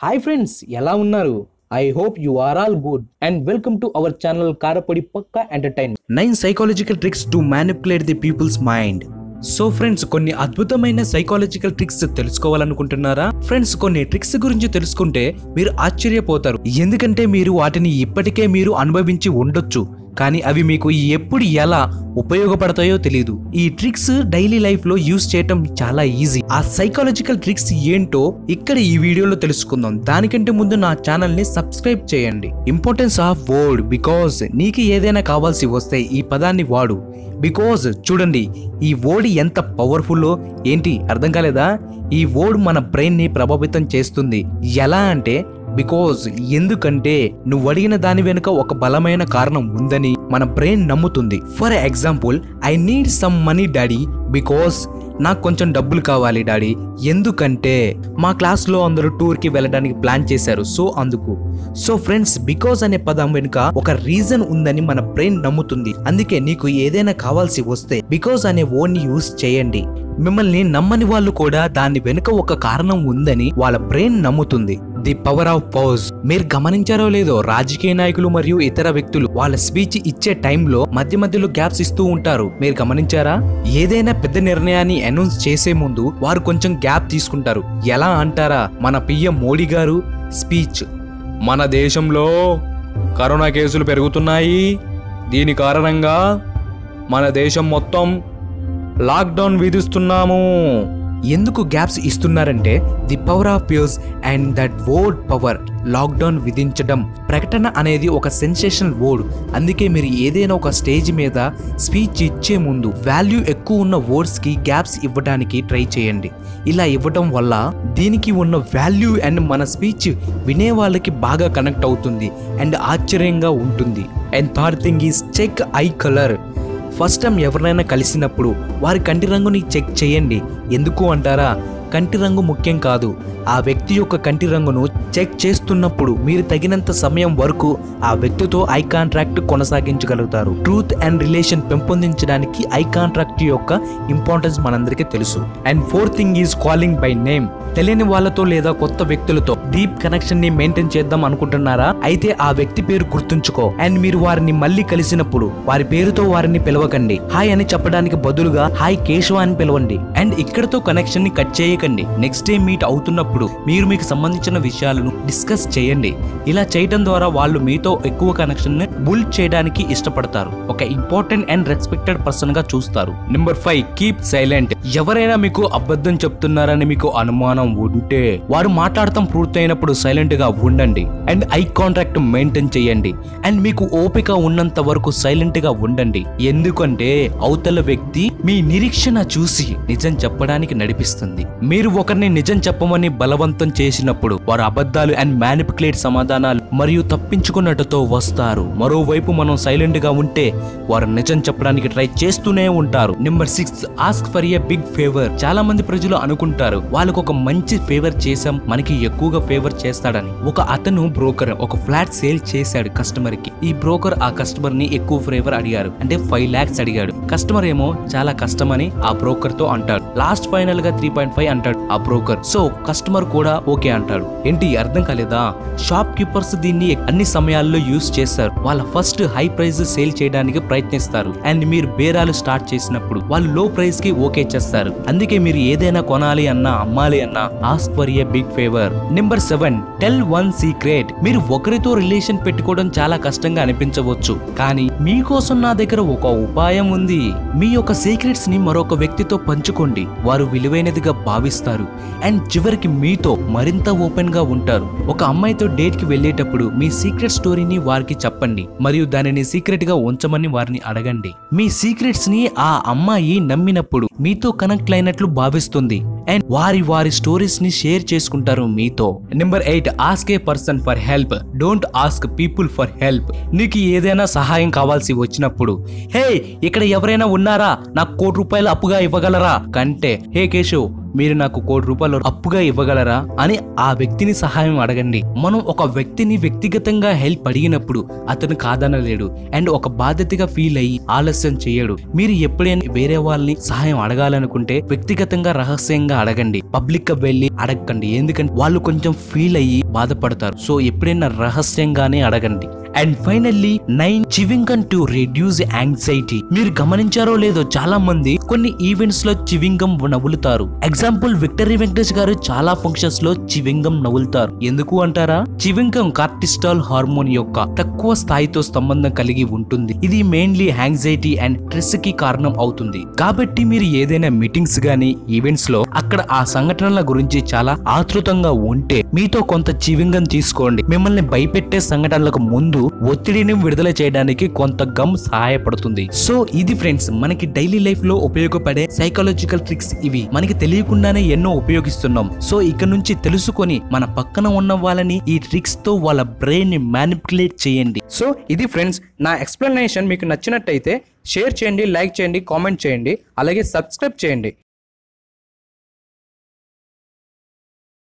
hi friends ఎలా ఉన్నారు I hope you are all good and welcome to our channel కారపొడి పక్క entertain nine psychological tricks to manipulate the people's mind so friends కొన్ని అద్భుతమైన psychological tricks తెలుసుకోవాలనుకుంటున్నారా friends కొన్ని tricks గురించి తెలుసుకుంటే మీరు ఆశ్చర్యపోతారు ఎందుకంటే మీరు వాటిని ఇప్పటికే మీరు అనుభవించి ఉండొచ్చు కానీ అవి మీకు ఎప్పుడు ఎలా ఉపయోగపడతాయో తెలియదు ఈ ట్రిక్స్ డైలీ లైఫ్ లో యూస్ చేయటం చాలా ఈజీ ఆ సైకాలజికల్ ట్రిక్స్ ఏంటో ఇక్కడ ఈ వీడియోలో తెలుసుకుందాం దానికంటే ముందు నా ఛానల్ ని సబ్స్క్రైబ్ చేయండి ఇంపార్టెన్స్ ఆఫ్ వర్డ్ బికాజ్ నీకు ఏదైనా కావాల్సి వస్తే ఈ పదాన్ని వాడు బికాజ్ చూడండి ఈ వర్డ్ ఎంత పవర్ఫుల్లో ఏంటి అర్థం కాలేదా ఈ వర్డ్ మన బ్రెయిన్ ని ప్రభావితం చేస్తుంది ఎలా అంటే బికాజ్ ఎందుకంటే నువ్వు అడిగిన దాని వెనుక ఒక బలమైన కారణం ఉందని మన బ్రెయిన్ నమ్ముతుంది for example I need some money daddy because నాకు కొంచెం డబ్బులు కావాలి డాడీ ఎందుకంటే మా క్లాస్లో అందరూ టూర్కి వెళ్ళడానికి ప్లాన్ చేశారు సో అందుకు సో ఫ్రెండ్స్ బికాస్ అనే పదం వెనుక ఒక రీజన్ ఉందని మన బ్రెయిన్ నమ్ముతుంది అందుకే నీకు ఏదైనా కావాల్సి వస్తే బికాస్ అనే వర్డ్ ని యూస్ చేయండి మిమ్మల్ని నమ్మని వాళ్ళు కూడా దాని వెనుక ఒక కారణం ఉందని వాళ్ళ బ్రెయిన్ నమ్ముతుంది ది పవర్ ఆఫ్ పౌజ్ మీరు గమనించారో లేదో రాజకీయ నాయకులు మరియు ఇతర వ్యక్తులు వాళ్ళ స్పీచ్ ఇచ్చే టైంలో మధ్య మధ్యలో గ్యాప్స్ ఇస్తూ ఉంటారు మీరు గమనించారా ఏదైనా పెద్ద నిర్ణయాన్ని అనౌన్స్ చేసే ముందు వారు కొంచెం గ్యాప్ తీసుకుంటారు ఎలా అంటారా మన పిఎం మోడీ గారు స్పీచ్ మన దేశంలో కరోనా కేసులు పెరుగుతున్నాయి దీని కారణంగా మన దేశం మొత్తం లాక్డౌన్ విధిస్తున్నాము ఎందుకు గ్యాప్స్ ఇస్తున్నారంటే the power of pause and that word power lockdown విధించడం ప్రకటన అనేది ఒక సెన్సేషనల్ వర్డ్ అందుకే మీరు ఏదైనా ఒక స్టేజ్ మీద స్పీచ్ ఇచ్చే ముందు వాల్యూ ఎక్కువ ఉన్న వర్డ్స్ కి గ్యాప్స్ ఇవ్వడానికి ట్రై చేయండి ఇలా ఇవ్వడం వల్ల దీనికి ఉన్న వాల్యూ అండ్ మన స్పీచ్ వినే వాళ్ళకి బాగా కనెక్ట్ అవుతుంది అండ్ ఆశ్చర్యంగా ఉంటుంది and third thing is check eye colour first time ఎవరినైనా కలిసినప్పుడు వారి కంటి రంగుని చెక్ చేయండి ఎందుకు అంటారా కంటి రంగు ముఖ్యం కాదు ఆ వ్యక్తి యొక్క కంటి రంగును చెక్ చేస్తున్నప్పుడు మీరు తగినంత సమయం వరకు ఆ వ్యక్తితో ఐ కాంట్రాక్ట్ కొనసాగించగలుగుతారు ట్రూత్ అండ్ రిలేషన్ పెంపొందించడానికి ఐ కాంట్రాక్ట్ యొక్క ఇంపార్టెన్స్ మనందరికీ తెలుసు and fourth thing is calling by name తెలియని వాళ్ళతో లేదా కొత్త వ్యక్తులతో డీప్ కనెక్షన్ ని మెయింటైన్ చేద్దాం అనుకుంటున్నారా అయితే ఆ వ్యక్తి పేరు గుర్తుంచుకో అండ్ మీరు వారిని మళ్ళీ కలిసినప్పుడు వారి పేరుతో వారిని పిలవకండి హాయ్ అని చెప్పడానికి బదులుగా హాయ్ కేశవ అని పిలవండి అండ్ ఇక్కడతో కనెక్షన్ ని కట్ చేయకండి నెక్స్ట్ డే మీట్ అవుతున్నప్పుడు మీరు మీకు సంబంధించిన విషయాలను డిస్కస్ చేయండి ఇలా చేయడం ద్వారా వాళ్ళు మీతో ఎక్కువ కనెక్షన్ ని బుల్డ్ చేయడానికి ఇష్టపడతారు ఒక ఇంపార్టెంట్ అండ్ రెస్పెక్టెడ్ పర్సన్ గా చూస్తారు నెంబర్ ఫైవ్ కీప్ సైలెంట్ ఎవరైనా మీకు అబద్ధం చెప్తున్నారని మీకు అనుమానం ఉంటే వారు మాట్లాడటం పూర్తయినప్పుడు సైలెంట్ గా ఉండండి అండ్ ఐ కాంటాక్ట్ మెయింటైన్ చేయండి అండ్ మీకు ఓపిక ఉన్నంత వరకు సైలెంట్ గా ఉండండి ఎందుకంటే అవతల వ్యక్తి మీ నిరీక్షణ చూసి నిజం చెప్పడానికి నడిపిస్తుంది మీరు ఒకరిని నిజం చెప్పమని బలవంతం చేసినప్పుడు వారు అబద్ధాలు అండ్ మ్యానిపులేట్ సమాధానాలు మరియు తప్పించుకున్నట్టుతో వస్తారు మరోవైపు మనం సైలెంట్ గా ఉంటే వారు నిజం చెప్పడానికి ట్రై చేస్తూనే ఉంటారు number six ask for a big favour చాలా మంది ప్రజలు అనుకుంటారు వాళ్ళకు ఒక మంచి ఫేవర్ చేసాం మనకి ఎక్కువగా ఫేవర్ చేస్తాడని ఒక అతను బ్రోకర్ ఒక ఫ్లాట్ సేల్ చేశాడు కస్టమర్ కి ఈ బ్రోకర్ ఆ కస్టమర్ ని ఎక్కువ ఫేవర్ అడిగారు అంటే ఫైవ్ లాక్స్ అడిగాడు కస్టమర్ ఏమో చాలా కష్టం అని ఆ బ్రోకర్ తో అంటాడు లాస్ట్ ఫైనల్ గా త్రీ పాయింట్ ఫైవ్ అంటాడు ఆ బ్రోకర్ సో కస్టమర్ కూడా ఓకే అంటాడు ఏంటి అర్థం కాలేదా షాప్ కీపర్స్ దీన్ని అన్ని సమయాల్లో యూస్ చేస్తారు వాళ్ళ ఫస్ట్ హై ప్రైస్ సేల్ చేయడానికి ప్రయత్నిస్తారు అండ్ మీరు బేరాలు స్టార్ట్ చేసినప్పుడు వాళ్ళు లో ప్రైస్ కి ఓకే చేస్తారు అందుకే మీరు ఏదైనా కొనాలి అన్నా అమ్మాలి అన్నా ask for a big favour number seven tell one secret మీరు ఒకరితో రిలేషన్ పెట్టుకోవడం చాలా కష్టంగా అనిపించవచ్చు కానీ మీకోసం నా దగ్గర ఒక ఉపాయం ఉంది మీ యొక్క సీక్రెట్స్ ని మరొక వ్యక్తితో పంచుకోండి వారు విలువైనదిగా భావిస్తారు అండ్ చివరికి మీతో మరింత ఓపెన్ గా ఉంటారు ఒక అమ్మాయితో డేట్ కి వెళ్ళేటప్పుడు మీ సీక్రెట్ స్టోరీని వారికి చెప్పండి మరియు దానిని సీక్రెట్ గా ఉంచమని వారిని అడగండి మీ సీక్రెట్స్ ని ఆ అమ్మాయి నమ్మినప్పుడు మీతో కనెక్ట్ అయినట్లు భావిస్తుంది అండ్ వారి వారి స్టోరీస్ ని షేర్ చేసుకుంటారు మీతో number eight ask a person for help don't ask people for help నీకు ఏదైనా సహాయం కావాల్సి వచ్చినప్పుడు హే ఇక్కడ ఎవరైనా ఉన్నారా నాకు కోటి రూపాయలు అప్పుగా ఇవ్వగలరా కంటే హే కేశవ్ మీరు నాకు కోటి రూపాయలు అప్పుగా ఇవ్వగలరా అని ఆ వ్యక్తిని సహాయం అడగండి మనం ఒక వ్యక్తిని వ్యక్తిగతంగా హెల్ప్ అడిగినప్పుడు అతను కాదనలేడు అండ్ ఒక బాధ్యతగా ఫీల్ అయ్యి ఆలస్యం చేయడు మీరు ఎప్పుడైనా వేరే వాళ్ళని సహాయం అడగాలనుకుంటే వ్యక్తిగతంగా రహస్యంగా అడగండి పబ్లిక్ గా వెళ్ళి అడగండి ఎందుకంటే వాళ్ళు కొంచెం ఫీల్ అయ్యి బాధపడతారు సో ఎప్పుడైనా రహస్యంగానే అడగండి and finally nine chewing gum to reduce anxiety మీరు గమనించారో లేదో చాలా మంది కొన్ని ఈవెంట్స్ లో చివింగం నవ్వులుతారు ఎగ్జాంపుల్ విక్టరీ వెంకటేష్ గారు చాలా ఫంక్షన్స్ లో చివింగం నవ్వులుతారు ఎందుకు అంటారా చివింగం కార్టిస్టాల్ హార్మోన్ యొక్క తక్కువ స్థాయితో సంబంధం కలిగి ఉంటుంది ఇది మెయిన్లీ యాంగ్జైటీ అండ్ స్ట్రెస్ కి కారణం అవుతుంది కాబట్టి మీరు ఏదైనా మీటింగ్స్ గానీ ఈవెంట్స్ లో అక్కడ ఆ సంఘటనల గురించి చాలా ఆతృతంగా ఉంటే మీతో కొంత చివింగం తీసుకోండి మిమ్మల్ని భయపెట్టే సంఘటనలకు ముందు ఒత్తిడిని విడుదల చేయడానికి కొంత గమ్ సహాయపడుతుంది సో ఇది ఫ్రెండ్స్ మనకి డైలీ లైఫ్ లో ఉపయోగపడే సైకాలజికల్ ట్రిక్స్ ఇవి మనకి తెలియకుండానే ఎన్నో ఉపయోగిస్తున్నాం సో ఇక నుంచి తెలుసుకొని మన పక్కన ఉన్న వాళ్ళని ఈ ట్రిక్స్ తో వాళ్ళ బ్రెయిన్ ని మ్యానిపులేట్ చేయండి సో ఇది ఫ్రెండ్స్ నా ఎక్స్ప్లెనేషన్ మీకు నచ్చినట్టయితే షేర్ చేయండి లైక్ చేయండి కామెంట్ చేయండి అలాగే సబ్స్క్రైబ్ చేయండి